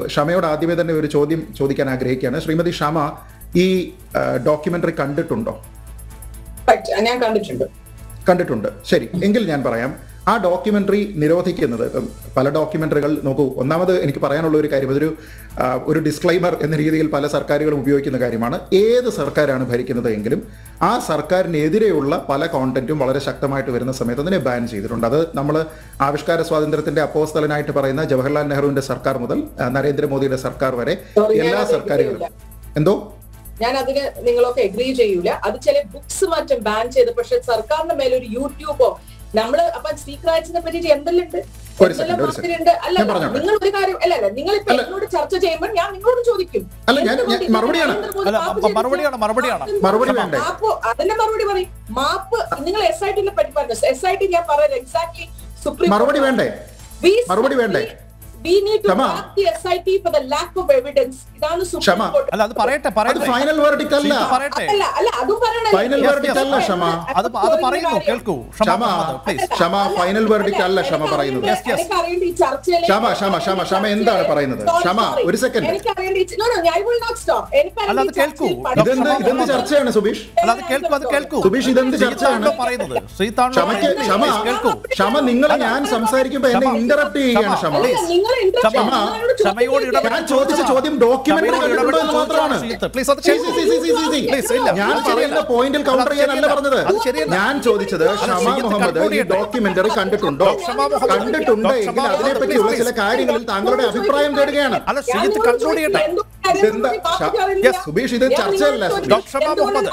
ഷമയോട് ആദ്യമേ തന്നെ ഒരു ചോദ്യം ചോദിക്കാൻ ആഗ്രഹിക്കുകയാണ് ശ്രീമതി ഷമ ഈ ഡോക്യുമെന്ററി കണ്ടിട്ടുണ്ടോ Right. ഞാൻ കണ്ടിട്ടുണ്ട് കണ്ടിട്ടുണ്ട് ശരി എങ്കിൽ ഞാൻ പറയാം ആ ഡോക്യുമെന്ററി നിരോധിക്കുന്നത് ഇപ്പം പല ഡോക്യുമെന്ററികൾ നോക്കൂ ഒന്നാമത് എനിക്ക് പറയാനുള്ള ഒരു കാര്യം അതൊരു ആ, ഒരു ഡിസ്ക്ലൈമർ എന്ന രീതിയിൽ പല സർക്കാരുകളും ഉപയോഗിക്കുന്ന കാര്യമാണ് ഏത് സർക്കാരാണ് ഭരിക്കുന്നത് എങ്കിലും ആ സർക്കാരിനെതിരെയുള്ള പല കോണ്ടന്റും വളരെ ശക്തമായിട്ട് വരുന്ന സമയത്ത് അതിനെ ബാൻ ചെയ്തിട്ടുണ്ട് അത് നമ്മൾ ആവിഷ്കാര സ്വാതന്ത്ര്യത്തിന്റെ അപ്പോസ്തലനായിട്ട് പറയുന്ന ജവഹർലാൽ നെഹ്റുവിന്റെ സർക്കാർ മുതൽ ആ, നരേന്ദ്രമോദിയുടെ സർക്കാർ വരെ Sorry, ഞാൻ എല്ലാ അത് സർക്കാരുകളും എന്തോ ഞാൻ അതിന് നിങ്ങളൊക്കെ എഗ്രി ചെയ്യൂല അത് ചില ബുക്സ് മറ്റും ബാൻ ചെയ്ത് പക്ഷെ സർക്കാരിന്റെ മേലെ ഒരു യൂട്യൂബോ നമ്മള് അപ്പൊ സ്പീക്കർ റൈറ്റ്സിനെ പറ്റിയിട്ട് എന്തെല്ലാം ഉണ്ട് ഒരു എന്തെല്ലാം second, ഒരു second. വാക്കിലുണ്ട് അല്ല ഞാൻ പറഞ്ഞോട്ടെ. നിങ്ങൾ ഒരു കാര്യം അല്ല അല്ല നിങ്ങൾ ഇപ്പൊ അല്ല. എന്നോട് ചർച്ച ചെയ്യുമ്പോൾ ഞാൻ നിങ്ങളോട് ചോദിക്കും അല്ല, ഞാൻ- ഞാൻ എന്തുകൊണ്ട് മറുപടിയാണ്. നരേന്ദ്രമോദി അല്ല, മാപ്പ് മ- മറുപടിയാണ്, ചെയ്തില്ല? മറുപടിയാണ്. മറുപടി വേണ്ടേ? മാപ്പ് അതിന്റെ മറുപടി പറയും മാപ്പ് നിങ്ങൾ എസ് ഐ ടിനെ പറ്റി പറഞ്ഞു എസ് ഐ ടി ഞാൻ പറയാം എക്സാക്ട്ലി സുപ്രീം മറുപടി വേണ്ടേ മറുപടി വേണ്ടേ? വി നീഡ് ടു ക്ഷമ. The S I T for the lack of evidence ഇതാണ് സുപ്രീം ക്ഷമ. കോർട്ട് അല്ല അത് പറയട്ടെ അത് പറയട്ടെ ഫൈനൽ വേർഡിക്റ്റ് അല്ല ശ്രീജിത്ത് പറയട്ടെ അല്ല അല്ല അതും പറയണല്ലോ. Final Yes, verdict yes. അല്ല ക്ഷമ. അത് അത് പറയുന്നു കേൾക്കൂ ക്ഷമ ക്ഷമ മുഹമ്മദ്, please. ക്ഷമ ഫൈനൽ വെർഡിക്റ്റ് അല്ല ക്ഷമ പറയുന്നത് Yes, yes. എനിക്കറിയേണ്ട ഈ ചർച്ചയിലേക്ക് ക്ഷമ, ക്ഷമ, ക്ഷമ, ക്ഷമ എന്താണ് പറയുന്നത്? Sorry, ക്ഷമ, sorry. ഒരു second. എനിക്കറിയേണ്ട ഈ- no, no, I will not stop. എനിക്കറിയേണ്ട അല്ല, അത് ഈ കേൾക്കൂ. ചർച്ചയിൽ ഇതെന്ത് ക്ഷമ, ഇതെന്ത് മുഹമ്മദ്. ചർച്ചയാണ് സുബീഷ് അല്ല അത് കേൾക്കൂ അത് കേൾക്കൂ സുബീഷ് ഇതെന്ത് ചർച്ചയാണ് ശ്രീത്താണല്ലോ പറയുന്നത് ശ്രീത്താണല്ലോ ക്ഷമയ്ക്ക് പറയുന്നത്. ക്ഷമ Please, കേൾക്കൂ ക്ഷമ നിങ്ങൾ ഞാൻ സംസാരിക്കുമ്പോ എന്നെ ക്ഷമ. ഇന്ററപ്റ്റ് ചെയ്യുകയാണ് ക്ഷമ Please. അല്ല, നിങ്ങൾ interrupt ക്ഷമ. ചെയ്യരുത്. നിങ്ങളോട് ക്ഷമയോട് ചോദിക്കാൻ ഇടപെടൽ ഞാൻ ചോദിച്ച ചോദ്യം ഡോക്യുമെന്ററി ക്ഷമയോട് കണ്ടിട്ടുണ്ടോ എന്ന് ഇടപെടൽ മാത്രമാണ് ശ്രീജിത്ത്, please, അത് സി, സി, സി, സി, സി, സി. Please, ഇല്ല. ഞാൻ അത് ശരിയല്ല. പറയുന്ന പോയിന്റിൽ കൗണ്ടർ അത് ചെയ്യാനല്ല ശരിയല്ല. പറഞ്ഞത് അത് ശരിയല്ല. ഞാൻ ചോദിച്ചത് ഷമ ശ്രീജിത്ത് മുഹമ്മദ് ഈ conclude ചെയ്യട്ടെ. ഡോക്യുമെന്ററി കണ്ടിട്ടുണ്ടോ ക്ഷമ മുഹമ്മദ്. കണ്ടിട്ടുണ്ട് ഡോക്ടർ എങ്കിൽ ക്ഷമ അതിനെപ്പറ്റിയുള്ള മുഹമ്മദ്, ചില കാര്യങ്ങളിൽ താങ്കളുടെ അഭിപ്രായം തേടുകയാണ് അല്ല ശ്രീജിത്ത് കൺക്ലൂഡ് ചെയ്യട്ടെ ഇതെന്താ? Yes, സുബീഷ്, ഇത് ചർച്ചയല്ല, സുബീഷ്. ഡോക്ടർ ക്ഷമ മുഹമ്മദ്.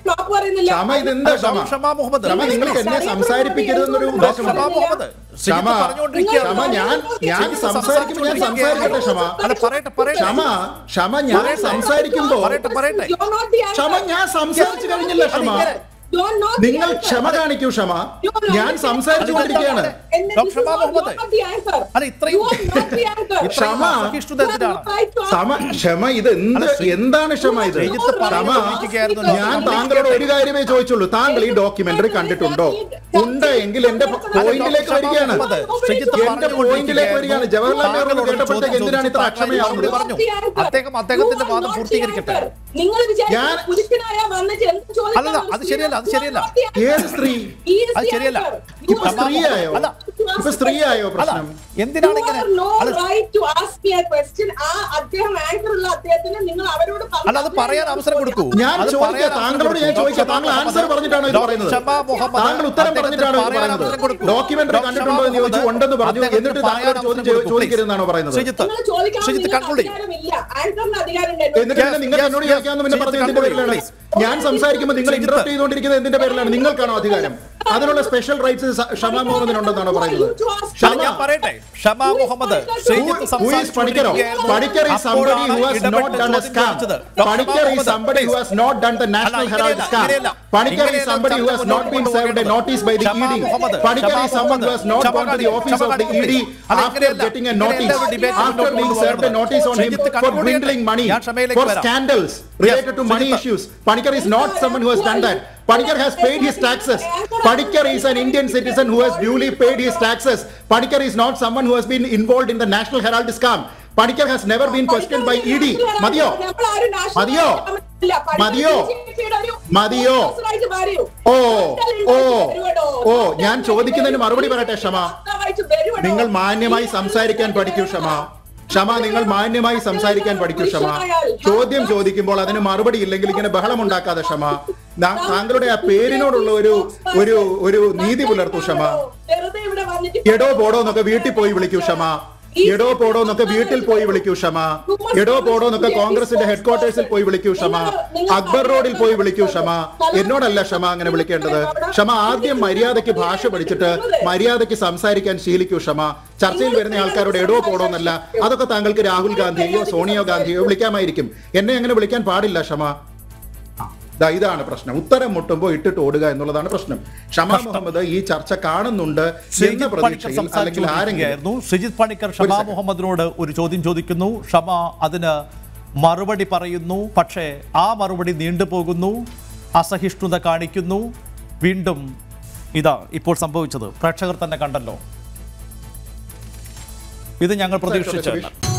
ക്ഷമ ഇതെന്താ ക്ഷമ ഡോക്ടർ ക്ഷമ മുഹമ്മദ് ക്ഷമ നിങ്ങൾക്ക് എന്നെ സംസാരിപ്പിക്കരുതെന്നൊരു ഡോക്ടർ ക്ഷമ ഉദ്ദേശമുണ്ട് മുഹമ്മദ് ക്ഷമ ശ്രീജിത്ത് പറഞ്ഞുകൊണ്ടിരിക്കുകയാണ് ക്ഷമ ഞാൻ ഞാൻ ശ്രീജിത്ത് സംസാരിക്കുമ്പോൾ ഞാൻ സംസാരിക്കട്ടെ ക്ഷമ അല്ല പറയട്ടെ പറയട്ടെ ക്ഷമ ക്ഷമ ഞാൻ പറയട്ടെ. സംസാരിക്കുമ്പോ പറയട്ടെ, പറയട്ടെ. ക്ഷമ ഞാൻ സംസാരിച്ചു കഴിഞ്ഞില്ല ക്ഷമ നിങ്ങൾ ക്ഷമ കാണിക്കൂ ക്ഷമ ഞാൻ സംസാരിച്ചുകൊണ്ടിരിക്കുകയാണ് ഡോക്ടർ ക്ഷമ മുഹമ്മദ്. അല്ല, ഇത്രയും- ക്ഷമ. സഹിഷ്ണുത എന്തിനാണ്? സമ ക്ഷമ ഇത് എന്ത് അല്ല, ശ്രീ- എന്താണ് ക്ഷമ ഇത് ശ്രീജിത്ത് ക്ഷമ പറഞ്ഞുകൊണ്ടിരിക്കുകയായിരുന്നല്ലോ. ഞാൻ താങ്കളോട് ഒരു കാര്യമേ ചോദിച്ചുള്ളൂ താങ്കൾ ഈ ഡോക്യുമെന്ററി കണ്ടിട്ടുണ്ടോ ഉണ്ട് എങ്കിൽ എന്റെ പോയിന്റിലേക്ക് വരികയാണ് മുഹമ്മദ്, ശ്രീജിത്ത് എന്റെ പോയിന്റിലേക്ക് വരികയാണ് ജവഹർലാൽ നെഹ്റു താങ്കളോട് കേട്ടപ്പോഴത്തേക്ക് ചോദ്യം എന്തിനാണ് ഇത്ര ചോദിച്ചു. അക്ഷമയാവുന്നത് പറഞ്ഞു. അദ്ദേഹം അദ്ദേഹത്തിന്റെ വാദം പൂർത്തീകരിക്കട്ടെ. നിങ്ങൾ ഞാൻ- അല്ലല്ല, അത് ശരിയല്ല, അത് ശരിയല്ല. ഏത് സ്ത്രീ അത് ശരിയല്ല. ഇപ്പൊ സ്ത്രീയായോ അല്ല. ഇപ്പൊ സ്ത്രീയായോ അല്ല പ്രശ്നം എന്തിനാണ് ഇങ്ങനെ അല്ല അല്ല അത് പറയാൻ അവസരം കൊടുക്കൂ ഞാൻ അത് ചോദിക്കാം പറയാൻ അവസരം താങ്കളോട് ഞാൻ കൊടുക്കൂ. ചോദിക്കാം താങ്കൾ ഡോക്ടർ ആൻസർ പറഞ്ഞിട്ടാണോ ഇത് ഡോക്ടർ പറയുന്നത് ഷമ മുഹമ്മദ് താങ്കൾ ഉത്തരം അദ്ദേഹത്തിന് പറഞ്ഞിട്ടാണോ ഇത് പറയാൻ പറയുന്നത് അവസരം കൊടുക്കൂ. ഡോക്യുമെന്ററി ഡോക്ടർ ഷമ കണ്ടിട്ടുണ്ടോ എന്ന് ചോദിച്ചു മുഹമ്മദ് ഉണ്ടെന്ന് പറഞ്ഞു അദ്ദേഹത്തിന് എന്നിട്ട് താങ്കൾ പറയാൻ ചോദ്യം അവസരം കൊടുക്കൂ, ചോദിക്കരുതെന്നാണോ please. പറയുന്നത് ശ്രീജിത്ത് ശ്രീജിത്ത് കൺക്ലൂഡ് ചെയ്യും എന്നിട്ട് പിന്നെ നിങ്ങൾ yes, എന്നോട് yes. ചോദിക്കാമെന്ന് പിന്നെ പറഞ്ഞത് എന്തിന്റെ ശ്രീജിത്ത് പേരിലാണ് please. ഞാൻ സംസാരിക്കുമ്പോൾ നിങ്ങൾ ശ്രീജിത്ത്. ഇന്ററപ്റ്റ് ചെയ്തുകൊണ്ടിരിക്കുന്നത് എന്തിന്റെ പേരിലാണ് നിങ്ങൾക്കാണോ അധികാരം അതിനുള്ള സ്പെഷ്യൽ റൈറ്റ്സ് ഷമ മുഹമ്മദിനുണ്ടെന്നാണോ പറയുന്നത് അല്ല, ഷമ ഞാൻ പറയട്ടെ Shama Muhammad Sreejith Who is Panikkaro? Panikkar is somebody who has not done a scam. Panikkar is somebody who has not done the National അല്ല, Herald ഇങ്ങനെയല്ല, scam. ഇങ്ങനെയല്ല. Panikkar is ഇങ്ങനെയല്ല somebody who has ചർച്ച not been മുന്നോട്ട് served a കൊണ്ടുപോകേണ്ടത്. notice by the Shama ED. Muhammad, Panikkar Shama is someone who has not Muhammad, gone to the Shama office of the കാണിക്കൂ. ED അല്ല, after ഇങ്ങനെയല്ല. getting a ഇങ്ങനെയല്ല notice. ഒരു debate After മുന്നോട്ട് being served a കൊണ്ടുപോകേണ്ടത്. notice on him Sreejith for conclude dwindling ചെയ്യട്ടെ. money, ഞാൻ ക്ഷമയിലേക്ക് for വരാം. scandals related to money Sreejith. issues. Panikkar is not someone who has done that. Panikkar has paid his taxes. Panikkar is an Indian citizen who has duly paid his taxes. Panikkar is not someone who has been involved in the National Herald scam. Panikkar has never been questioned by ED. മതിയോ മതിയോ മതിയോ മതിയോ ഓ ഓ ഓ ഞാൻ ചോദിക്കുന്നതിന് മറുപടി പറയട്ടെ ക്ഷമ നിങ്ങൾ മാന്യമായി സംസാരിക്കാൻ പഠിക്കൂ ക്ഷമ ക്ഷമ നിങ്ങൾ മാന്യമായി സംസാരിക്കാൻ പഠിക്കൂ ക്ഷമ ചോദ്യം ചോദിക്കുമ്പോൾ അതിന് മറുപടി ഇല്ലെങ്കിൽ ഇങ്ങനെ ബഹളം ഉണ്ടാക്കാതെ ക്ഷമ നാ- താങ്കളുടെ ആ പേരിനോടുള്ള ഒരു ഒരു ഒരു നീതി പുലർത്തൂ ക്ഷമ എടോ പോടോ എന്നൊക്കെ വീട്ടിൽ പോയി വിളിക്കൂ ക്ഷമ എടോ പോടോ എന്നൊക്കെ വീട്ടിൽ പോയി വിളിക്കൂ ക്ഷമ എടോ പോടോ എന്നൊക്കെ കോൺഗ്രസിന്റെ ഹെഡ്ക്വാർട്ടേഴ്സിൽ പോയി വിളിക്കൂ ക്ഷമ അക്ബർ റോഡിൽ പോയി വിളിക്കൂ ക്ഷമ എന്നോടല്ല ക്ഷമ അങ്ങനെ വിളിക്കേണ്ടത് ക്ഷമ ആദ്യം മര്യാദയ്ക്ക് ഭാഷ പഠിച്ചിട്ട് മര്യാദയ്ക്ക് സംസാരിക്കാൻ ശീലിക്കൂ ക്ഷമ ചർച്ചയിൽ വരുന്ന ആൾക്കാരോട് എടോ പോടോ എന്നല്ല അതൊക്കെ താങ്കൾക്ക് രാഹുൽ ഗാന്ധിയെയോ സോണിയോ ഗാന്ധിയോ വിളിക്കാമായിരിക്കും എന്നെ അങ്ങനെ വിളിക്കാൻ പാടില്ല ക്ഷമ ദാ ഇതാണ് പ്രശ്നം ഉത്തരം മുട്ടുമ്പോൾ ഇട്ടിട്ട് ഓടുക എന്നുള്ളതാണ് പ്രശ്നം ഷമ മുഹമ്മദ് ഈ ചർച്ച കാണുന്നുണ്ട് എന്ന ശ്രീജിത്ത് പണിക്കർ പ്രതീക്ഷയിൽ അല്ലെങ്കിൽ ആരെങ്കിലും സംസാരിച്ചുകൊണ്ടിരിക്കുകയായിരുന്നു ശ്രീജിത്ത് പണിക്കർ ഷമ second. മുഹമ്മദിനോട് ഒരു ചോദ്യം ചോദിക്കുന്നു ഷമ അതിന് മറുപടി പറയുന്നു പക്ഷേ ആ മറുപടി നീണ്ടുപോകുന്നു അസഹിഷ്ണുത കാണിക്കുന്നു വീണ്ടും ഇതാ ഇപ്പോൾ സംഭവിച്ചത് പ്രേക്ഷകർ തന്നെ കണ്ടല്ലോ ഇത് ഞങ്ങൾ പ്രതീക്ഷിച്ചല്ല